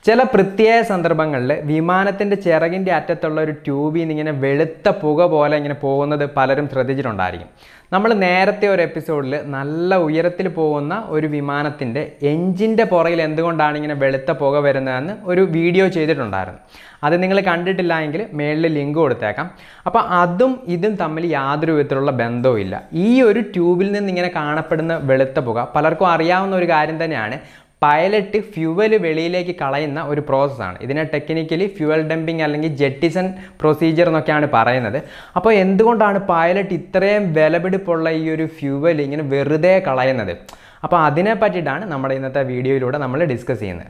ചില പ്രത്യേക സന്ദർഭങ്ങളിൽ വിമാനത്തിൻ്റെ ചിറകിൻ്റെ അറ്റത്തുള്ള ഒരു ട്യൂബിൽ നിന്ന് ഇങ്ങനെ വെളുത്ത പുക പോലെ ഇങ്ങനെ പോകുന്നത് പലരും ശ്രദ്ധിച്ചിട്ടുണ്ടായിരിക്കും നമ്മൾ നേരത്തെ ഒരു എപ്പിസോഡിൽ നല്ല ഉയരത്തിൽ പോകുന്ന ഒരു വിമാനത്തിൻ്റെ എഞ്ചിൻ്റെ പുറകിൽ എന്തുകൊണ്ടാണ് ഇങ്ങനെ വെളുത്ത പുക വരുന്നതെന്ന് ഒരു വീഡിയോ ചെയ്തിട്ടുണ്ടായിരുന്നു അത് നിങ്ങൾ കണ്ടിട്ടില്ല എങ്കിൽ മേളിൽ ലിങ്ക് കൊടുത്തേക്കാം അപ്പോൾ അതും ഇതും തമ്മിൽ യാതൊരു വിധത്തിലുള്ള ബന്ധവും ഇല്ല ഈ ഒരു ട്യൂബിൽ നിന്ന് ഇങ്ങനെ കാണപ്പെടുന്ന വെളുത്ത പുക പലർക്കും അറിയാവുന്ന ഒരു കാര്യം തന്നെയാണ് പൈലറ്റ് ഫ്യുവൽ വെളിയിലേക്ക് കളയുന്ന ഒരു പ്രോസസ്സാണ് ഇതിനെ ടെക്നിക്കലി ഫ്യുവൽ ഡംപിങ് അല്ലെങ്കിൽ ജെട്ടിസൺ പ്രൊസീജിയർ എന്നൊക്കെയാണ് പറയുന്നത് അപ്പോൾ എന്തുകൊണ്ടാണ് പൈലറ്റ് ഇത്രയും വിലപിടിപ്പുള്ള ഈ ഒരു ഫ്യുവൽ ഇങ്ങനെ വെറുതെ കളയുന്നത് അപ്പോൾ അതിനെ പറ്റിയിട്ടാണ് നമ്മുടെ ഇന്നത്തെ വീഡിയോയിലൂടെ നമ്മൾ ഡിസ്കസ് ചെയ്യുന്നത്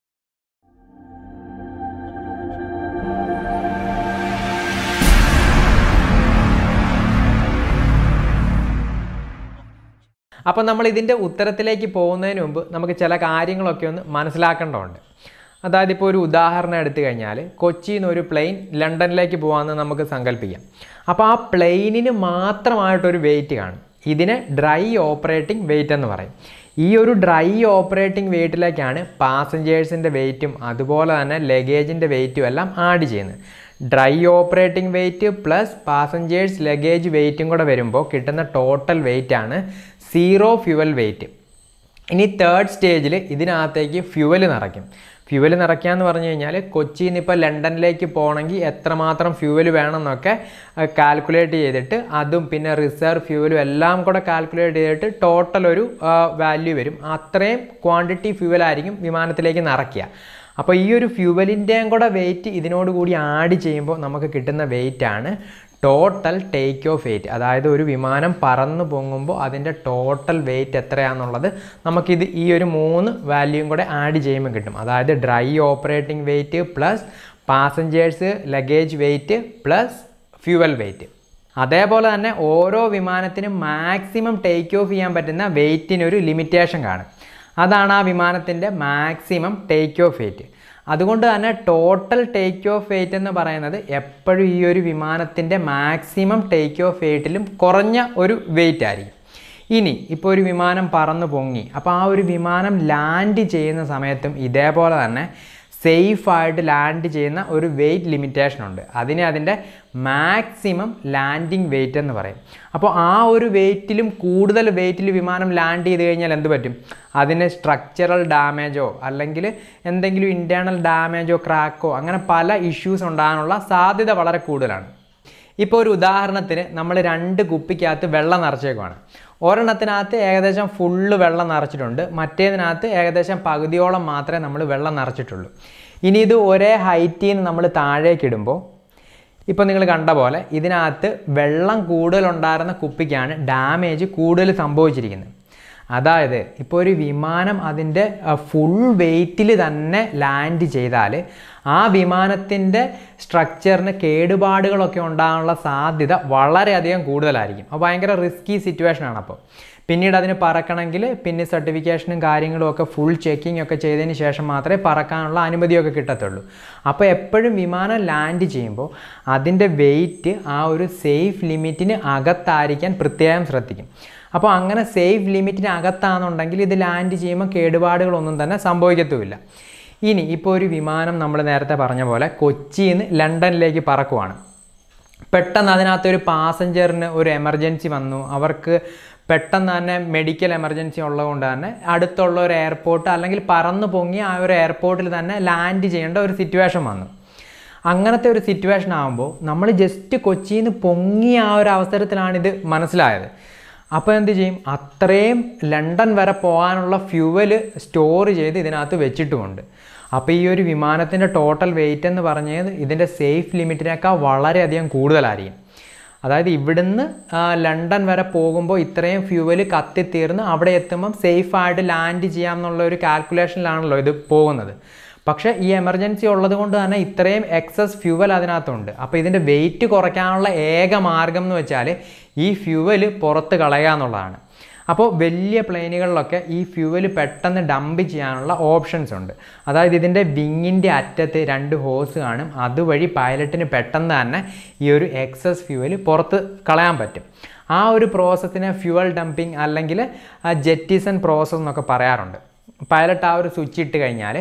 അപ്പോൾ നമ്മൾ ഇതിൻ്റെ ഉത്തരത്തിലേക്ക് പോകുന്നതിന് മുമ്പ് നമുക്ക് ചില കാര്യങ്ങളൊക്കെ ഒന്ന് മനസ്സിലാക്കേണ്ടതുണ്ട് അതായത് ഇപ്പോൾ ഒരു ഉദാഹരണം എടുത്തു കഴിഞ്ഞാൽ കൊച്ചിയിൽ നിന്ന് ഒരു പ്ലെയിൻ ലണ്ടനിലേക്ക് പോകാമെന്ന് നമുക്ക് സങ്കല്പിക്കാം അപ്പോൾ ആ പ്ലെയിനിന് മാത്രമായിട്ടൊരു വെയിറ്റ് കാണും ഇതിനെ ഡ്രൈ ഓപ്പറേറ്റിംഗ് വെയിറ്റ് എന്ന് പറയും ഈ ഒരു ഡ്രൈ ഓപ്പറേറ്റിംഗ് വെയിറ്റിലേക്കാണ് പാസഞ്ചേഴ്സിൻ്റെ വെയിറ്റും അതുപോലെ തന്നെ ലഗേജിൻ്റെ വെയിറ്റും എല്ലാം ആഡ് ചെയ്യുന്നത് dry operating weight plus passengers luggage വെയിറ്റും കൂടെ വരുമ്പോൾ കിട്ടുന്ന ടോട്ടൽ വെയിറ്റ് ആണ് സീറോ ഫ്യുവൽ വെയിറ്റ് ഇനി തേർഡ് സ്റ്റേജിൽ ഇതിനകത്തേക്ക് ഫ്യുവൽ നിറയ്ക്കും ഫ്യുവൽ നിറയ്ക്കുക എന്ന് പറഞ്ഞു കഴിഞ്ഞാൽ കൊച്ചിയിൽ നിന്ന് ഇപ്പോൾ ലണ്ടനിലേക്ക് പോകണമെങ്കിൽ എത്രമാത്രം ഫ്യൂവൽ വേണമെന്നൊക്കെ കാൽക്കുലേറ്റ് ചെയ്തിട്ട് അതും പിന്നെ റിസർവ് ഫ്യൂവലും എല്ലാം കൂടെ കാൽക്കുലേറ്റ് ചെയ്തിട്ട് ടോട്ടൽ ഒരു വാല്യൂ വരും അത്രയും ക്വാണ്ടിറ്റി ഫ്യൂവലായിരിക്കും വിമാനത്തിലേക്ക് നിറയ്ക്കുക അപ്പോൾ ഈ ഒരു ഫ്യൂവലിൻ്റെയും കൂടെ വെയിറ്റ് ഇതിനോട് കൂടി ആഡ് ചെയ്യുമ്പോൾ നമുക്ക് കിട്ടുന്ന വെയിറ്റ് ആണ് ടോട്ടൽ ടേക്ക് ഓഫ് വെയിറ്റ് അതായത് ഒരു വിമാനം പറന്നു പൊങ്ങുമ്പോൾ അതിൻ്റെ ടോട്ടൽ വെയിറ്റ് എത്രയാണെന്നുള്ളത് നമുക്കിത് ഈ ഒരു മൂന്ന് വാല്യൂയും കൂടെ ആഡ് ചെയ്യുമ്പോൾ കിട്ടും അതായത് dry operating weight plus passengers luggage weight plus fuel weight അതേപോലെ തന്നെ ഓരോ വിമാനത്തിനും മാക്സിമം ടേക്ക് ഓഫ് ചെയ്യാൻ പറ്റുന്ന വെയിറ്റിനൊരു ലിമിറ്റേഷൻ കാണും അതാണ് ആ വിമാനത്തിൻ്റെ മാക്സിമം ടേക്ക് ഓഫ് വെയിറ്റ് അതുകൊണ്ട് തന്നെ ടോട്ടൽ ടേക്ക് ഓഫ് വെയിറ്റ് എന്ന് പറയുന്നത് എപ്പോഴും ഈ ഒരു വിമാനത്തിൻ്റെ മാക്സിമം ടേക്ക് ഓഫ് വെയിറ്റിലും കുറഞ്ഞ ഒരു വെയിറ്റ് ആയിരിക്കും ഇനി ഇപ്പോൾ ഒരു വിമാനം പറന്നു പൊങ്ങി അപ്പോൾ ആ ഒരു വിമാനം ലാൻഡ് ചെയ്യുന്ന സമയത്തും ഇതേപോലെ തന്നെ സേഫായിട്ട് ലാൻഡ് ചെയ്യുന്ന ഒരു വെയിറ്റ് ലിമിറ്റേഷൻ ഉണ്ട് അതിനെ അതിൻ്റെ മാക്സിമം ലാൻഡിങ് വെയിറ്റ് എന്ന് പറയും അപ്പോൾ ആ ഒരു വെയിറ്റിലും കൂടുതൽ വെയിറ്റിൽ വിമാനം ലാൻഡ് ചെയ്ത് കഴിഞ്ഞാൽ എന്ത് പറ്റും അതിന് സ്ട്രക്ചറൽ ഡാമേജോ അല്ലെങ്കിൽ എന്തെങ്കിലും ഇൻറ്റേർണൽ ഡാമേജോ ക്രാക്കോ അങ്ങനെ പല ഇഷ്യൂസ് ഉണ്ടാകാനുള്ള സാധ്യത വളരെ കൂടുതലാണ് ഇപ്പോൾ ഒരു ഉദാഹരണത്തിന് നമ്മൾ രണ്ട് കുപ്പിക്കകത്ത് വെള്ളം നിറച്ചേക്കുവാണ് ഒരെണ്ണത്തിനകത്ത് ഏകദേശം ഫുള്ള് വെള്ളം നിറച്ചിട്ടുണ്ട് മറ്റേതിനകത്ത് ഏകദേശം പകുതിയോളം മാത്രമേ നമ്മൾ വെള്ളം നിറച്ചിട്ടുള്ളൂ ഇനി ഇത് ഒരേ ഹൈറ്റിൽ നിന്ന് നമ്മൾ താഴേക്ക് ഇടുമ്പോൾ ഇപ്പോൾ നിങ്ങൾ കണ്ട പോലെ ഇതിനകത്ത് വെള്ളം കൂടുതലുണ്ടായിരുന്ന കുപ്പിക്കാണ് ഡാമേജ് കൂടുതൽ സംഭവിച്ചിരിക്കുന്നത് അതായത് ഇപ്പോൾ ഒരു വിമാനം അതിൻ്റെ ഫുൾ വെയിറ്റിൽ തന്നെ ലാൻഡ് ചെയ്താൽ ആ വിമാനത്തിൻ്റെ സ്ട്രക്ചറിന് കേടുപാടുകളൊക്കെ ഉണ്ടാകാനുള്ള സാധ്യത വളരെയധികം കൂടുതലായിരിക്കും അപ്പോൾ ഭയങ്കര റിസ്കി സിറ്റുവേഷനാണ് അപ്പോൾ പിന്നീട് അതിന് പറക്കണമെങ്കിൽ പിന്നെ സർട്ടിഫിക്കേഷനും കാര്യങ്ങളും ഒക്കെ ഫുൾ ചെക്കിംഗ് ഒക്കെ ചെയ്തതിന് ശേഷം മാത്രമേ പറക്കാനുള്ള അനുമതിയൊക്കെ കിട്ടത്തുള്ളൂ അപ്പോൾ എപ്പോഴും വിമാനം ലാൻഡ് ചെയ്യുമ്പോൾ അതിൻ്റെ വെയിറ്റ് ആ ഒരു സേഫ് ലിമിറ്റിന് അകത്തായിരിക്കാൻ പ്രത്യേകം ശ്രദ്ധിക്കും അപ്പോൾ അങ്ങനെ സേഫ് ലിമിറ്റിന് അകത്താണെന്നുണ്ടെങ്കിൽ ഇത് ലാൻഡ് ചെയ്യുമ്പോൾ കേടുപാടുകളൊന്നും തന്നെ സംഭവിക്കത്തുമില്ല ഇനി ഇപ്പോൾ ഒരു വിമാനം നമ്മൾ നേരത്തെ പറഞ്ഞ പോലെ കൊച്ചിയിൽ നിന്ന് ലണ്ടനിലേക്ക് പറക്കുവാണ് പെട്ടെന്ന് അതിനകത്തൊരു പാസഞ്ചറിന് ഒരു എമർജൻസി വന്നു അവർക്ക് പെട്ടെന്ന് തന്നെ മെഡിക്കൽ എമർജൻസി ഉള്ളതുകൊണ്ട് തന്നെ അടുത്തുള്ള ഒരു എയർപോർട്ട് അല്ലെങ്കിൽ പറന്ന് പൊങ്ങി ആ ഒരു എയർപോർട്ടിൽ തന്നെ ലാൻഡ് ചെയ്യേണ്ട ഒരു സിറ്റുവേഷൻ വന്നു അങ്ങനത്തെ ഒരു സിറ്റുവേഷൻ ആകുമ്പോൾ നമ്മൾ ജസ്റ്റ് കൊച്ചിയിൽ നിന്ന് പൊങ്ങിയ ആ ഒരു അവസരത്തിലാണിത് മനസ്സിലായത് അപ്പോൾ എന്ത് ചെയ്യും അത്രയും ലണ്ടൻ വരെ പോകാനുള്ള ഫ്യൂവൽ സ്റ്റോർ ചെയ്ത് ഇതിനകത്ത് വെച്ചിട്ടുമുണ്ട് അപ്പോൾ ഈ ഒരു വിമാനത്തിൻ്റെ ടോട്ടൽ വെയിറ്റ് എന്ന് പറഞ്ഞത് ഇതിൻ്റെ സേഫ് ലിമിറ്റിനേക്കാൾ വളരെയധികം കൂടുതലായിരിക്കും അതായത് ഇവിടുന്ന് ലണ്ടൻ വരെ പോകുമ്പോൾ ഇത്രയും ഫ്യൂവൽ കത്തിത്തീർന്ന് അവിടെ എത്തുമ്പം സേഫായിട്ട് ലാൻഡ് ചെയ്യാമെന്നുള്ള ഒരു കാൽക്കുലേഷനിലാണല്ലോ ഇത് പോകുന്നത് പക്ഷേ ഈ എമർജൻസി ഉള്ളത് കൊണ്ട് തന്നെ ഇത്രയും എക്സസ് ഫ്യൂവൽ അതിനകത്തുണ്ട് അപ്പോൾ ഇതിൻ്റെ വെയിറ്റ് കുറയ്ക്കാനുള്ള ഏക മാർഗം എന്ന് വെച്ചാൽ ഈ ഫ്യൂവൽ പുറത്ത് കളയുക എന്നുള്ളതാണ് അപ്പോൾ വലിയ പ്ലെയിനുകളിലൊക്കെ ഈ ഫ്യൂവൽ പെട്ടെന്ന് ഡംപ് ചെയ്യാനുള്ള ഓപ്ഷൻസ് ഉണ്ട് അതായത് ഇതിൻ്റെ വിങ്ങിൻ്റെ അറ്റത്ത് രണ്ട് ഹോസ് കാണും അതുവഴി പൈലറ്റിന് പെട്ടെന്ന് തന്നെ ഈ ഒരു എക്സസ് ഫ്യൂവൽ പുറത്ത് കളയാൻ പറ്റും ആ ഒരു പ്രോസസ്സിനെ ഫ്യൂവൽ ഡംപിങ് അല്ലെങ്കിൽ ജെറ്റിസൺ പ്രോസസ്സ് എന്നൊക്കെ പറയാറുണ്ട് പൈലറ്റ് ആ ഒരു സ്വിച്ച് ഇട്ട് കഴിഞ്ഞാൽ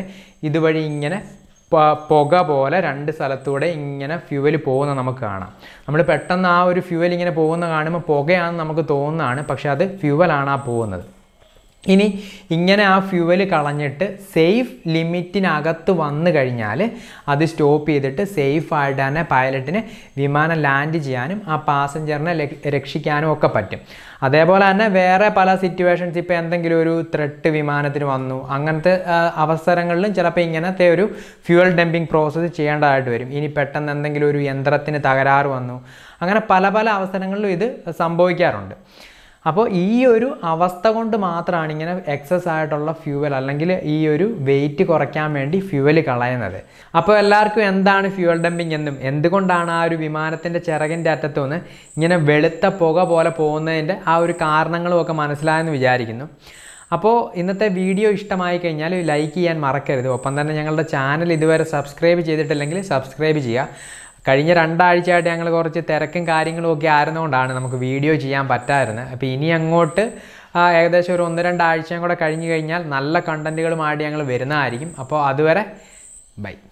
ഇതുവഴി ഇങ്ങനെ പ- പുക പോലെ രണ്ട് സ്ഥലത്തൂടെ ഇങ്ങനെ ഫ്യൂവൽ പോകുന്ന നമുക്ക് കാണാം നമ്മൾ പെട്ടെന്ന് ആ ഒരു ഫ്യൂവൽ ഇങ്ങനെ പോകുന്ന കാണുമ്പോൾ പുകയാണെന്ന് നമുക്ക് തോന്നുന്നതാണ് പക്ഷെ അത് ഫ്യൂവലാണ് ആ പോകുന്നത് ഇനി ഇങ്ങനെ ആ ഫ്യൂവൽ കളഞ്ഞിട്ട് സേഫ് ലിമിറ്റിനകത്ത് വന്നു കഴിഞ്ഞാൽ അത് സ്റ്റോപ്പ് ചെയ്തിട്ട് സേഫ് ആയിട്ട് തന്നെ പൈലറ്റിന് വിമാനം ലാൻഡ് ചെയ്യാനും ആ പാസഞ്ചറിനെ രക്ഷിക്കാനും ഒക്കെ പറ്റും അതേപോലെ തന്നെ വേറെ പല സിറ്റുവേഷൻസ് ഇപ്പോൾ എന്തെങ്കിലും ഒരു ത്രെട്ട് വിമാനത്തിന് വന്നു അങ്ങനത്തെ ആ, അവസരങ്ങളിലും ചിലപ്പോൾ ഇങ്ങനത്തെ ഒരു ഫ്യൂവൽ ഡംപിങ് പ്രോസസ്സ് ചെയ്യേണ്ടതായിട്ട് വരും ഇനി പെട്ടെന്ന് എന്തെങ്കിലും ഒരു യന്ത്രത്തിന് തകരാറ് വന്നു അങ്ങനെ പല പല അവസരങ്ങളിലും ഇത് സംഭവിക്കാറുണ്ട് അപ്പോൾ ഈ ഒരു അവസ്ഥ കൊണ്ട് മാത്രമാണ് ഇങ്ങനെ എക്സസ് ആയിട്ടുള്ള ഫ്യൂവൽ അല്ലെങ്കിൽ ഈ ഒരു വെയിറ്റ് കുറയ്ക്കാൻ വേണ്ടി ഫ്യൂവൽ കളയുന്നത് അപ്പോൾ എല്ലാവർക്കും എന്താണ് ഫ്യൂവൽ ഡംപിങ് എന്നും എന്തുകൊണ്ടാണ് ആ ഒരു വിമാനത്തിൻ്റെ ചിറകിൻ്റെ അറ്റത്തു നിന്ന് ഇങ്ങനെ വെളുത്ത പുക പോലെ പോകുന്നതിൻ്റെ ആ ഒരു കാരണങ്ങളും ഒക്കെ മനസ്സിലായെന്ന് വിചാരിക്കുന്നു അപ്പോൾ ഇന്നത്തെ വീഡിയോ ഇഷ്ടമായി കഴിഞ്ഞാൽ ലൈക്ക് ചെയ്യാൻ മറക്കരുത് ഒപ്പം തന്നെ ഞങ്ങളുടെ ചാനൽ ഇതുവരെ സബ്സ്ക്രൈബ് ചെയ്തിട്ടില്ലെങ്കിൽ സബ്സ്ക്രൈബ് ചെയ്യുക കഴിഞ്ഞ രണ്ടാഴ്ചയായിട്ട് ഞങ്ങൾ കുറച്ച് തിരക്കും കാര്യങ്ങളും ഒക്കെ ആയിരുന്നുകൊണ്ടാണ് നമുക്ക് വീഡിയോ ചെയ്യാൻ പറ്റായിരുന്നത് അപ്പോൾ ഇനി അങ്ങോട്ട് ആ, ഏകദേശം ഒരു ഒന്ന് രണ്ടാഴ്ചയും കൂടെ കഴിഞ്ഞ് കഴിഞ്ഞാൽ നല്ല കണ്ടൻറ്റുകളുമായിട്ട് ഞങ്ങൾ വരുന്നതായിരിക്കും അപ്പോൾ അതുവരെ ബൈ